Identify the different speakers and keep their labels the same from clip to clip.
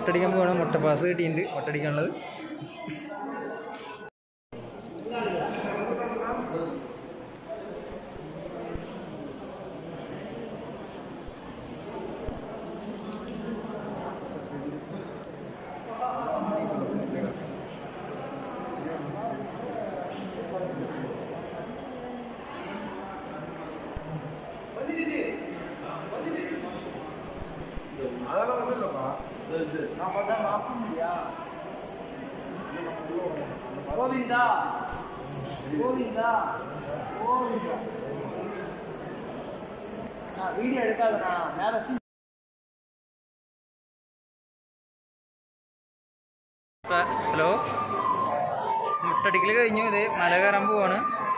Speaker 1: മുട്ടടിക്കാൻ പോകണം മുട്ട പാസ് കിട്ടിയിട്ടുണ്ട് മുട്ടടിക്കാനുള്ളത്
Speaker 2: ഗോവിന്ദ ഗോവിന്ദ ഗോവിന്ദ ആ വീഡിയോ എടുക്കാതെண்ணா மேலே
Speaker 1: ഹലോ മുട്ടടിക്കൽ കഴിഞ്ഞു ഇത് മല കയറാൻ പോവാണ്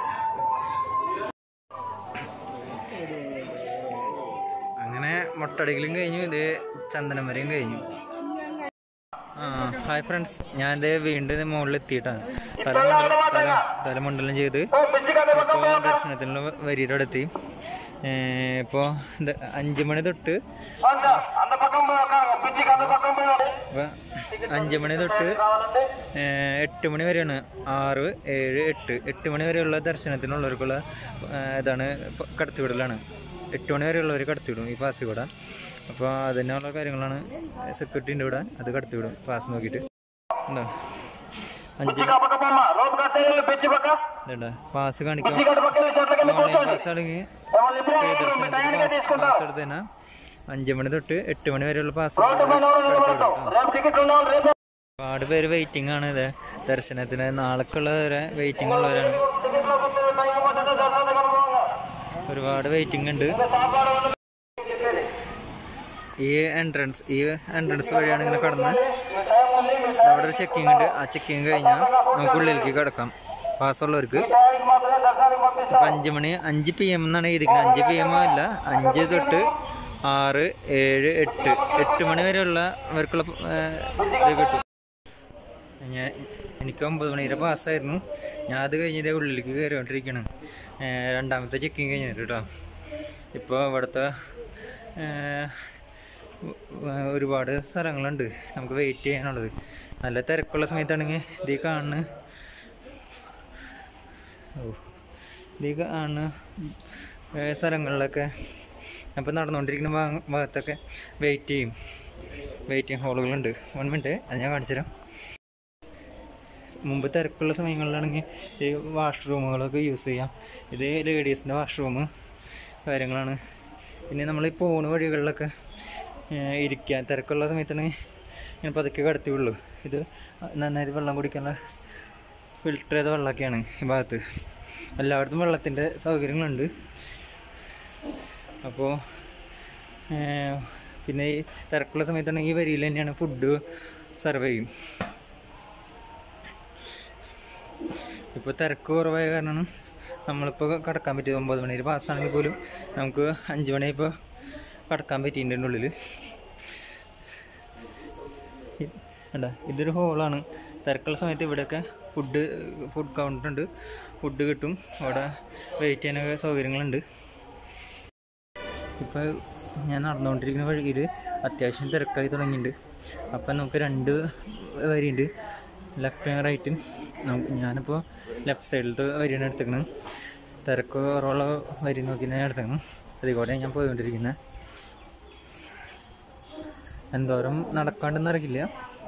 Speaker 1: അങ്ങനെ മുട്ടടിക്കലും കഴിഞ്ഞു ഇത് ചന്ദനം വരെയും കഴിഞ്ഞു ആ ഹായ് ഫ്രണ്ട്സ് ഞാൻ ഇത് വീണ്ടും ഇത് മുകളിൽ എത്തിയിട്ടാണ് തലമണ്ഡലം തല തലമണ്ഡലം ചെയ്ത് ഇപ്പോൾ ദർശനത്തിനുള്ള വരിയുടെ അവിടെ എത്തി ഇപ്പോൾ അഞ്ച് മണി തൊട്ട് അപ്പൊ അഞ്ച് മണി തൊട്ട് ഏഹ്, എട്ട് മണി വരെയാണ് ആറ് ഏഴ് എട്ട് എട്ട് മണി വരെയുള്ള ദർശനത്തിനുള്ളവർക്കുള്ള ഏഹ്, ഇതാണ് ഇപ്പൊ കടത്തിവിടലാണ് എട്ട് മണി വരെയുള്ളവർ കടത്തിവിടും ഈ പാസ് കൂടെ അപ്പോൾ അതിനുള്ള കാര്യങ്ങളാണ് സെക്യൂരിറ്റി ഉണ്ട് ഇവിടെ അത് കടത്തിവിടും പാസ് നോക്കിയിട്ട് എന്താ അഞ്ച് ഇതുണ്ട് പാസ് കാണിക്കാം ഓൺലൈൻ പാസ് ആണെങ്കിൽ പ്രിയദർശനത്തിന് പാസ് പാസ് എടുത്ത് തന്നെ അഞ്ച് മണി തൊട്ട് എട്ട് മണി വരെയുള്ള പാസ് ഒരുപാട് പേര് വെയിറ്റിംഗ് ആണ് ഇത് ദർശനത്തിന് നാളേക്കുള്ളവരെ വെയിറ്റിംഗ് ഉള്ളവരാണ് ഒരുപാട് വെയിറ്റിംഗ് ഉണ്ട് ഈ എൻട്രൻസ് ഈ എൻട്രൻസ് വഴിയാണ് ഇങ്ങനെ കടന്ന് അവിടെ ഒരു ചെക്കിംഗ് ഉണ്ട് ആ ചെക്കിംഗ് കഴിഞ്ഞാൽ നമുക്ക് ഉള്ളിലേക്ക് കിടക്കാം പാസ്സുള്ളവർക്ക് ഇപ്പം അഞ്ച് മണി അഞ്ച് പി എം എന്നാണ് എഴുതിക്കുന്നത് അഞ്ച് പി എം അല്ല അഞ്ച് തൊട്ട് ആറ് ഏഴ് എട്ട് എട്ട് മണി വരെയുള്ള അവർക്കുള്ള ഇത് കിട്ടും ഞാൻ എനിക്ക് ഒമ്പത് മണിയുടെ പാസ്സായിരുന്നു ഞാൻ അത് കഴിഞ്ഞതേ ഉള്ളിലേക്ക് കയറിക്കൊണ്ടിരിക്കുകയാണ് രണ്ടാമത്തെ ചെക്കിങ് കഴിഞ്ഞിട്ട് കേട്ടോ ഇപ്പോൾ ഇവിടുത്തെ ഏഹ്, ഉ- ഒരുപാട് സ്ഥലങ്ങളുണ്ട് നമുക്ക് വെയിറ്റ് ചെയ്യാനുള്ളത് നല്ല തിരക്കുള്ള സമയത്താണെങ്കിൽ ഇതീ കാണുന്ന ഓ ഇതീ കാണുന്ന ഏഹ്, സ്ഥലങ്ങളിലൊക്കെ അപ്പോൾ നടന്നുകൊണ്ടിരിക്കുന്ന ഭാഗ- ഭാഗത്തൊക്കെ വെയിറ്റ് ചെയ്യും വെയിറ്റിംഗ് ഹാളുകളുണ്ട് വൺ മിനിറ്റ് അത് ഞാൻ കാണിച്ചു തരാം മുമ്പ് തിരക്കുള്ള സമയങ്ങളിലാണെങ്കിൽ ഈ വാഷ്റൂമുകളൊക്കെ യൂസ് ചെയ്യാം ഇത് ലേഡീസിൻ്റെ വാഷ്റൂം കാര്യങ്ങളാണ് പിന്നെ നമ്മൾ ഈ പോകുന്ന വഴികളിലൊക്കെ ഏഹ്, ഇരിക്കാൻ തിരക്കുള്ള സമയത്താണെങ്കിൽ ഇങ്ങനെ പതുക്കെ കടത്തി വിടുള്ളൂ ഇത് നന്നായിട്ട് വെള്ളം കുടിക്കാനുള്ള ഫിൽറ്റർ ചെയ്ത വെള്ളമൊക്കെയാണ് ഈ ഭാഗത്ത് എല്ലായിടത്തും വെള്ളത്തിൻ്റെ സൗകര്യങ്ങളുണ്ട് അപ്പോൾ പിന്നെ ഈ തിരക്കുള്ള സമയത്താണെങ്കിൽ ഈ വരിയിൽ തന്നെയാണ് ഫുഡ് സെർവ് ചെയ്യും ഇപ്പോൾ തിരക്ക് കുറവായ കാരണമാണ് നമ്മളിപ്പോൾ കടക്കാൻ പറ്റിയത് ഒമ്പത് മണിയിൽ പാസ്സാണെങ്കിൽ പോലും നമുക്ക് അഞ്ച് മണി ഇപ്പോൾ കടക്കാൻ പറ്റിയിട്ടുണ്ട് ഉള്ളിൽ അല്ല ഇതൊരു ഹോളാണ് തിരക്കുള്ള സമയത്ത് ഇവിടെയൊക്കെ ഫുഡ് ഫുഡ് കൗണ്ടർ ഉണ്ട് ഫുഡ് കിട്ടും അവിടെ വെയിറ്റ് ചെയ്യാനൊക്കെ സൗകര്യങ്ങളുണ്ട് ഇപ്പോൾ ഞാൻ നടന്നുകൊണ്ടിരിക്കുന്ന വഴിയിൽ അത്യാവശ്യം തിരക്കായി തുടങ്ങിയിട്ടുണ്ട് അപ്പം നമുക്ക് രണ്ട് വരിയുണ്ട് ലെഫ്റ്റും റൈറ്റും നമുക്ക് ഞാനിപ്പോൾ ലെഫ്റ്റ് സൈഡിലത്തെ വരിയാണ് എടുത്തേക്കുന്നത് തിരക്ക് കുറവുള്ള വരി നോക്കി ഞാൻ എടുത്തേക്കണം അതിലൂടെ ഞാൻ പോയിക്കൊണ്ടിരിക്കുന്നത് എന്തോരം നടക്കാണ്ടെന്ന് അറിയില്ല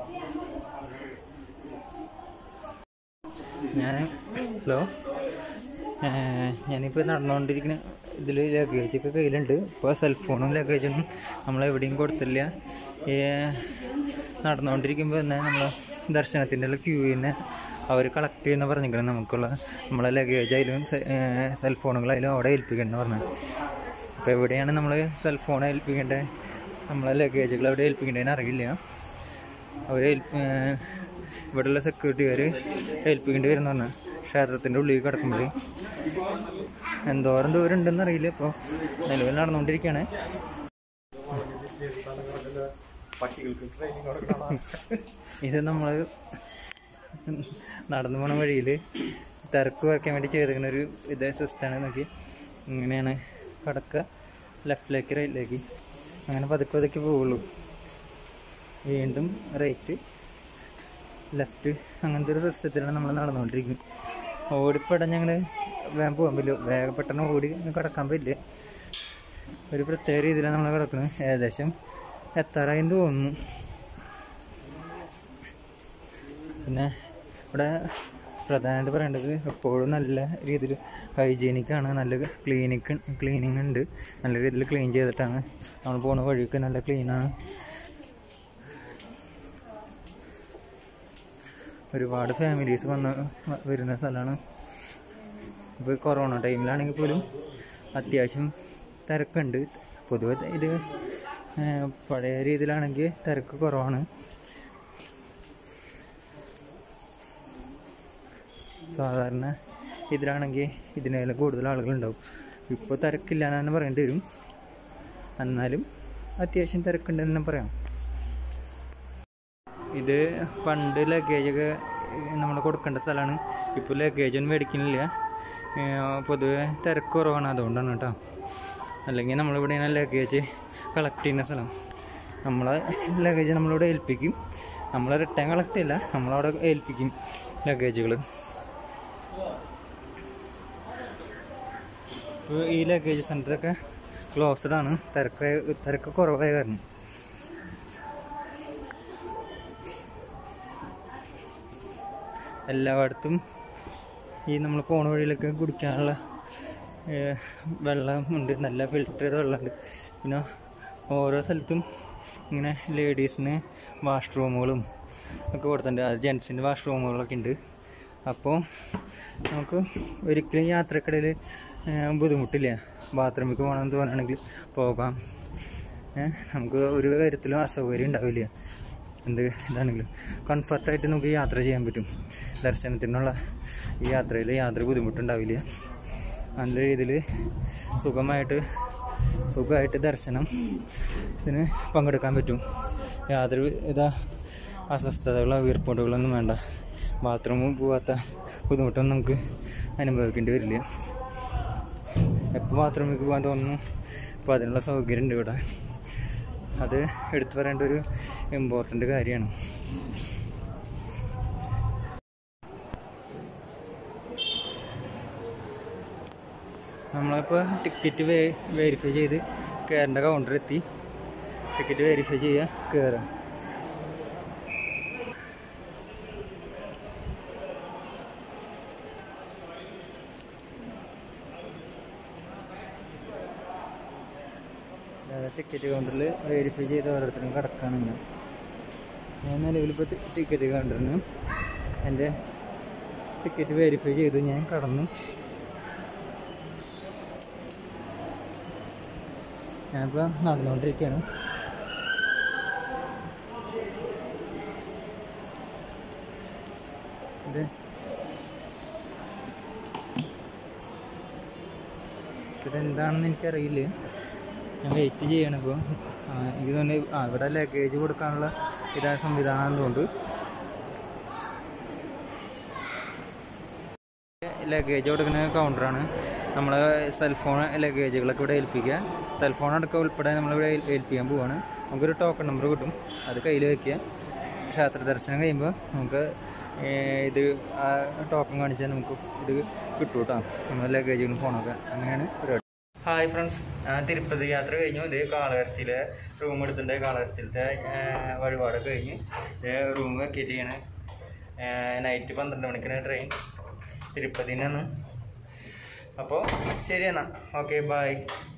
Speaker 1: ഞാൻ ഹലോ ഞാനിപ്പോൾ നടന്നുകൊണ്ടിരിക്കുന്ന ഇതിൽ ലഗേജൊക്കെ കയ്യിലുണ്ട് ഇപ്പോൾ സെൽഫോണും ലഗേജൊന്നും നമ്മളെവിടെയും കൊടുത്തില്ല ഈ നടന്നുകൊണ്ടിരിക്കുമ്പോൾ തന്നെ നമ്മൾ ദർശനത്തിൻ്റെ ഉള്ള ക്യൂവിനെ അവർ കളക്ട് ചെയ്യുന്ന പറഞ്ഞിരിക്കണം നമുക്കുള്ള നമ്മളെ ലഗേജ് അതിലും സെൽഫോണുകളായാലും അവിടെ ഏൽപ്പിക്കണം പറഞ്ഞത് അപ്പോൾ എവിടെയാണ് നമ്മൾ സെൽഫോൺ ഏൽപ്പിക്കേണ്ടത് നമ്മളെ ലഗേജുകൾ എവിടെ ഏൽപ്പിക്കേണ്ടതെന്ന് അറിയില്ല അവർ ഇവിടെയുള്ള സെക്യൂരിറ്റിക്കാർ ഏൽപ്പിക്കേണ്ടി വരുന്ന പറഞ്ഞാൽ ക്ഷേത്രത്തിൻ്റെ ഉള്ളിൽ കിടക്കുമ്പോൾ എന്തോരം ദൂരം ഉണ്ടെന്ന് അറിയില്ല ഇപ്പോൾ നിലവിൽ നടന്നുകൊണ്ടിരിക്കുകയാണ് ഇത് നമ്മൾ നടന്നു പോണ വഴിയിൽ തിരക്ക് കുറയ്ക്കാൻ വേണ്ടി ചെയ്തിരിക്കുന്ന ഒരു ഇതേ സിസ്റ്റമാണ് നോക്കി ഇങ്ങനെയാണ് കടക്കുക ലെഫ്റ്റിലേക്ക് റൈറ്റിലേക്ക് അങ്ങനെ പതുക്കെ പതുക്കെ പോവുള്ളൂ വീണ്ടും റൈറ്റ് ലെഫ്റ്റ് അങ്ങനത്തെ ഒരു സിസ്റ്റത്തിലാണ് നമ്മൾ നടന്നുകൊണ്ടിരിക്കുന്നത് ഓടിപ്പടഞ്ഞ് ഞങ്ങൾ വേഗം പോകാൻ പറ്റില്ല വേഗം പെട്ടെന്ന് ഓടി കിടക്കാൻ പറ്റില്ല ഒരു പ്രത്യേക രീതിയിലാണ് നമ്മൾ കിടക്കുന്നത് ഏകദേശം എത്താറായെന്ന് തോന്നുന്നു പിന്നെ ഇവിടെ പ്രധാനമായിട്ട് പറയേണ്ടത് എപ്പോഴും നല്ല രീതിയിൽ ഹൈജീനിക്കാണ് നല്ല ക്ലീനിക്ക് ക്ലീനിങ് ഉണ്ട് നല്ല രീതിയിൽ ക്ലീൻ ചെയ്തിട്ടാണ് നമ്മൾ പോണ വഴിയൊക്കെ നല്ല ക്ലീനാണ് ഒരുപാട് ഫാമിലീസ് വന്ന് വരുന്ന സ്ഥലമാണ് ഇപ്പോൾ കൊറോണ ടൈമിലാണെങ്കിൽ പോലും അത്യാവശ്യം തിരക്കുണ്ട് പൊതുവെ ഇത് ഏഹ്, പഴയ രീതിയിലാണെങ്കിൽ തിരക്ക് കുറവാണ് സാധാരണ ഇതിലാണെങ്കിൽ ഇതിനേലും കൂടുതൽ ആളുകളുണ്ടാവും ഇപ്പോൾ തിരക്കില്ല എന്ന് തന്നെ പറയേണ്ടി വരും എന്നാലും അത്യാവശ്യം തിരക്കുണ്ടെന്ന് തന്നെ പറയാം ഇത് പണ്ട് ലഗേജൊക്കെ നമ്മൾ കൊടുക്കേണ്ട സ്ഥലമാണ് ഇപ്പോൾ ലഗേജ് ഒന്നും മേടിക്കുന്നില്ല ഏഹ് പൊതുവെ തിരക്ക് കുറവാണ് അതുകൊണ്ടാണ് കേട്ടോ അല്ലെങ്കിൽ നമ്മളിവിടെ ഇങ്ങനെ ലഗേജ് കളക്ട് ചെയ്യുന്ന സ്ഥലം നമ്മളെ ലഗേജ് നമ്മളിവിടെ ഏൽപ്പിക്കും നമ്മൾ റിട്ടേൺ കളക്ട് ചെയ്യില്ല നമ്മളവിടെ ഏൽപ്പിക്കും ലഗേജുകൾ ഇപ്പോൾ ഈ ലഗേജ് സെൻ്ററൊക്കെ ക്ലോസ്ഡ് ആണ് തിരക്ക് തിരക്ക് കുറവായ കാരണം എല്ലായിടത്തും ഈ നമ്മൾ പോണ വഴിയിലൊക്കെ കുടിക്കാനുള്ള ഏഹ്, വെള്ളം ഉണ്ട് നല്ല ഫിൽറ്റർ ചെയ്ത വെള്ളമുണ്ട് പിന്നെ ഓരോ സ്ഥലത്തും ഇങ്ങനെ ലേഡീസിന് വാഷ്റൂമുകളും ഒക്കെ കൊടുത്തിട്ടുണ്ട് അത് ജെൻസിൻ്റെ വാഷ്റൂമുകളൊക്കെ ഉണ്ട് അപ്പോൾ നമുക്ക് ഒരിക്കലും യാത്രക്കിടയിൽ ബുദ്ധിമുട്ടില്ല ബാത്റൂമിൽ പോകണമെന്ന് തോന്നുകയാണെങ്കിൽ പോകാം ഏ, നമുക്ക് ഒരു കാര്യത്തിലും അസൗകര്യം ഉണ്ടാവില്ല എന്ത് ഇതാണെങ്കിലും കംഫർട്ടായിട്ട് നമുക്ക് യാത്ര ചെയ്യാൻ പറ്റും ദർശനത്തിനുള്ള ഈ യാത്രയിൽ യാതൊരു ബുദ്ധിമുട്ടുണ്ടാവില്ല നല്ല രീതിയിൽ സുഖമായിട്ട് സുഖമായിട്ട് ദർശനം ഇതിന് പങ്കെടുക്കാൻ പറ്റും യാതൊരു ഇതാ അസ്വസ്ഥതകളോ വീർപ്പോട്ടുകളൊന്നും വേണ്ട ബാത്റൂമിൽ പോകാത്ത ബുദ്ധിമുട്ടൊന്നും നമുക്ക് അനുഭവിക്കേണ്ടി വരില്ല എപ്പോൾ ബാത്റൂമിലേക്ക് പോകാൻ തോന്നുന്നു അപ്പോൾ അതിനുള്ള സൗകര്യം ഉണ്ട് ഇവിടെ അത് എടുത്തു പറയേണ്ട ഒരു ഇമ്പോർട്ടൻ്റ് കാര്യമാണ് നമ്മളിപ്പോൾ ടിക്കറ്റ് വേ വെരിഫൈ ചെയ്ത് കയറേണ്ട കൗണ്ടർ എത്തി ടിക്കറ്റ് വെരിഫൈ ചെയ്യുക കയറാം ടിക്കറ്റ് കൗണ്ടറിൽ വെരിഫൈ ചെയ്ത് ഓരോരുത്തരും കിടക്കാണ് ഞാൻ ഞാൻ നിലവിലിപ്പോൾ ടിക്കറ്റ് കൗണ്ടറിന് എൻ്റെ ടിക്കറ്റ് വെരിഫൈ ചെയ്തു ഞാൻ കടന്നു ഞാനിപ്പോൾ നടന്നുകൊണ്ടിരിക്കുകയാണ് ഇത് ഇതെന്താണെന്ന് എനിക്കറിയില്ല ഞാൻ വെയിറ്റ് ചെയ്യണം ഇപ്പോൾ എനിക്ക് തന്നെ ആ ഇവിടെ ലഗേജ് കൊടുക്കാനുള്ള ഇതാ സംവിധാനം തോന്നുന്നു ലഗേജ് കൊടുക്കുന്ന കൗണ്ടറാണ് നമ്മൾ സെൽഫോൺ ലഗേജുകളൊക്കെ ഇവിടെ ഏൽപ്പിക്കുക സെൽഫോൺ അടക്കം ഉൾപ്പെടെ നമ്മളിവിടെ ഏൽ- ഏൽപ്പിക്കാൻ പോവാണ് നമുക്കൊരു ടോക്കൺ നമ്പർ കിട്ടും അത് കയ്യിൽ വയ്ക്കുക ക്ഷേത്ര ദർശനം കഴിയുമ്പോൾ നമുക്ക് ഏർ ഇത് ആ ടോക്കൺ കാണിച്ചാൽ നമുക്ക് ഇത് കിട്ടും കേട്ടോ നമ്മൾ ലഗേജുകളും ഫോണൊക്കെ അങ്ങനെയാണ് പരിപാടി ഹായ് ഫ്രണ്ട്സ് തിരുപ്പതി യാത്ര കഴിഞ്ഞു ഇത് കാളഹസ്തിയിലെ റൂം എടുത്തിട്ടുണ്ട് കാളഹസ്തിയിലത്തെ വഴിപാടൊക്കെ കഴിഞ്ഞ് റൂം വെക്കേറ്റ് ചെയ്യണം നൈറ്റ് പന്ത്രണ്ട് മണിക്കാണ് ട്രെയിൻ തിരുപ്പതിനാണ് അപ്പോൾ ശരി എന്നാൽ ഓക്കെ ബായ്